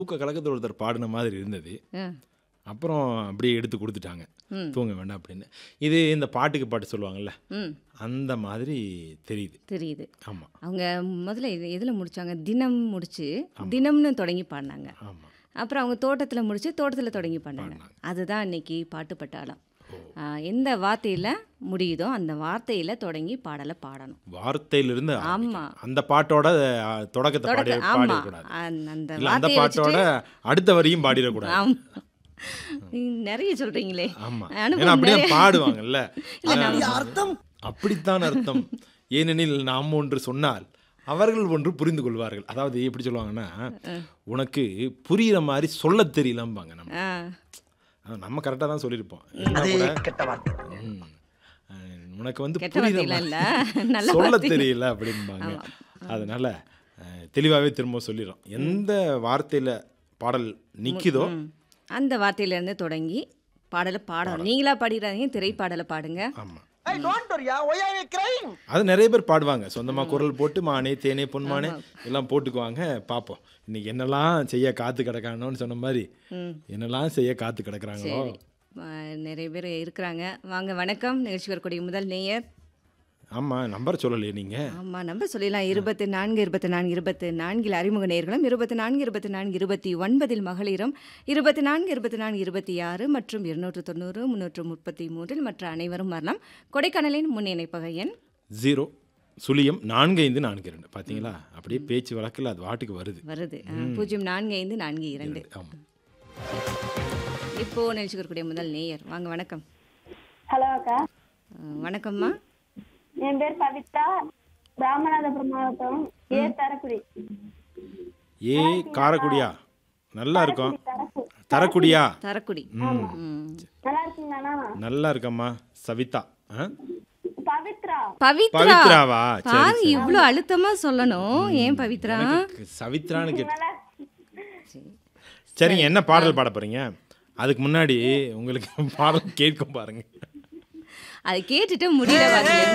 தூக்க கலக்கத்தில் ஒருத்தர் பாடின மாதிரி இருந்தது ஆ. அப்புறம் அப்படியே எடுத்து கொடுத்துட்டாங்க ம். தூங்க வேண்டாம் அப்படின்னு இது இந்த பாட்டுக்கு பாட்டு சொல்லுவாங்கல்ல ம் அந்த மாதிரி தெரியுது தெரியுது ஆமாம் அவங்க முதல்ல இது எதில் முடிச்சாங்க தினம் முடிச்சு தினம்னு தொடங்கி பாடினாங்க ஆமாம் அப்புறம் அவங்க தோட்டத்தில் முடிச்சு தோட்டத்தில் தொடங்கி பாடினாங்க அதுதான் இன்னைக்கு பாட்டு பட்டாளம் ஆ, எந்த வார்த்தையில் முடியுதோ அந்த வார்த்தையில் தொடங்கி பாடலை பாடணும் வார்த்தையிலிருந்து ஆமா. ஆரம்பிக்கணும். அந்த பாட்டோட அஹ், தொடக்கத்தை பாடி தொடக்க ஆமாம் பாடிடக்கூடாது அந்த இல்லை அந்த வார்த்தையை பாட்டோட அடுத்த வரியும் பாடிடக்கூடாது ஆமாம் நீங்க நிறைய சொல்றீங்களே ஆமா அனுபவம் ஏன்னா அப்படியே நிறைய- பாடுவாங்கல்ல இல்ல, நம்ம- அர்த்தம் அப்படித்தான் அர்த்தம் ஏனெனில் நாம் ஒன்று சொன்னால் அவர்கள் ஒன்று புரிந்து கொள்வார்கள் அதாவது எப்படி சொல்லுவாங்கன்னா உனக்கு புரியிற மாதிரி சொல்ல தெரியலம்பாங்க நம்ம ஆ அது நம்ம கரெக்டாக தான் சொல்லியிருப்போம் இருந்தா கூட, ம், அஹ், உனக்கு வந்து கெட்ட புரியுற வார்த்தையில மாதிரி இல்ல நல்ல சொல்ல வார்த்தை. தெரியல அப்படிம்பாங்க அதனால அஹ், தெளிவாகவே திரும்ப சொல்லிடுறோம் எந்த வார்த்தையில் பாடல் நிற்குதோ ம். அந்த வார்த்தையிலேருந்து தொடங்கி பாடலை பாடணும் நீங்களா பாடிடாதீங்க திரைப்பாடலை பாடுங்க ஆமாம் Hey, don't worry, yeah. Why are you crying? அது நிறைய பேர் பாடுவாங்க சொந்தமாக குரல் போட்டு மானே தேனே பொன்மானே எல்லாம் போட்டுக்குவாங்க பார்ப்போம் இன்னைக்கு என்னெல்லாம் செய்ய காத்து கிடக்கானோன்னு சொன்ன மாதிரி ம் என்னெல்லாம் செய்ய காத்து கிடக்குறாங்களோ சரி ஆ, நிறைய பேர் இருக்கிறாங்க வாங்க வணக்கம் நிகழ்ச்சி வரக்கூடிய முதல் நேயர் ஆமாம் நம்பர் சொல்லலையே நீங்கள் ஆமாம் நம்பர் சொல்லிடலாம் இருபத்தி நான்கு இருபத்தி நான்கு இருபத்தி நான்கில் அறிமுக நேர்களும் இருபத்தி நான்கு இருபத்தி நான்கு இருபத்தி ஒன்பதில் மகளிரும் இருபத்தி நான்கு இருபத்தி நான்கு இருபத்தி ஆறு மற்றும் இருநூற்று தொண்ணூறு முந்நூற்று முப்பத்தி மூன்றில் மற்ற அனைவரும் வரலாம் கொடைக்கானலின் முன் இணைப்பக எண் ஜீரோ சுழியம் நான்கு ஐந்து நான்கு ரெண்டு பார்த்தீங்களா அப்படியே பேச்சு வழக்கில் அது வாட்டுக்கு வருது வருது ஆ, பூஜ்ஜியம் நான்கு ஐந்து நான்கு இரண்டு ஆமாம் இப்போ நிகழ்ச்சி வரக்கூடிய முதல் நேயர் வாங்க வணக்கம் ஹலோ அக்கா ஆ, வணக்கம்மா என் பேர் பவித்ரா ராமநாதபுரம் மாவட்டம் ஏ தரக்குடி ஏ காரக்குடியா நல்லா இருக்கும் தரக்கு தரக்குடியா தரக்குடி ம். நல்லா இருக்கீங்களாண்ணா நல்லா இருக்கம்மா சவிதா ஆ பவித்ரா பவித்ரா பவித்ராவா சரி பாரு இவ்வளோ அழுத்தமா சொல்லணும் ஏன் பவித்ரா எனக்கு சவித்ரான்னு கேட்டு நல்லா சரிங்க என்ன பாடல் பாட போறீங்க அதுக்கு முன்னாடி உங்களுக்கு பாடல் கேட்கும் பாருங்க அதை கேட்டுட்டு முடியல பாருங்க